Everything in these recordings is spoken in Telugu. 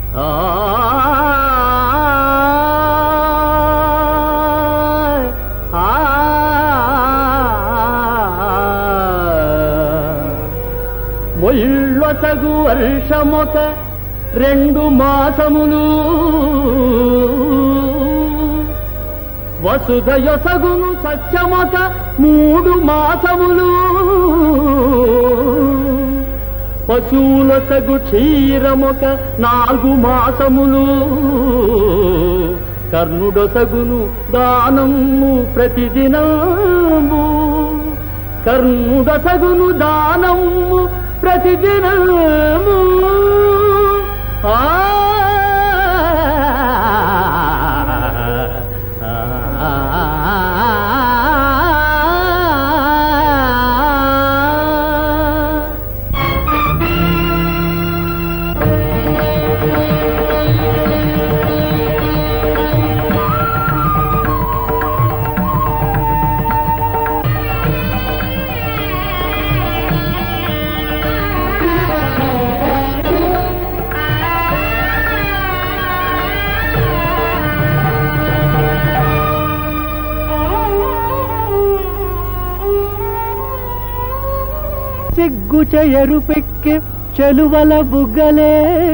మొయిళ్ళొసగు వర్షమొక రెండు మాసములు వసుధయొసగును సత్యమొక మూడు మాసములు పశువులొసగు క్షీరమొక నాలుగు మాసములు కర్ణుడొసగును దానము ప్రతిదినము కర్ణుడసగును దానము ప్రతిదినము ఆ సిగ్గు చెయరు పెక్కి చెలువల బుగ్గలే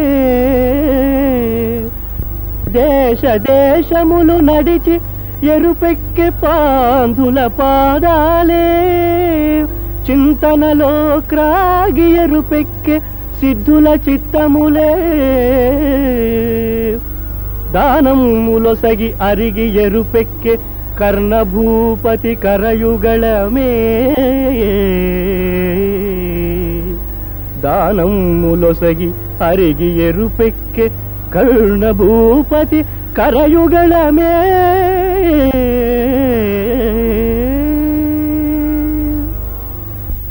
దేశ దేశములు నడిచి ఎరుపెక్కి పాంధుల పాదాలే చింతనలో క్రాగి ఎరుపెక్కి సిద్ధుల చిత్తములే దానములొసగి అరిగి ఎరుపెక్కి కర్ణభూపతి కరయుగళమే దానములొసగి అరిగి ఎరుపెక్కి కర్ణభూపతి కరయుగళమే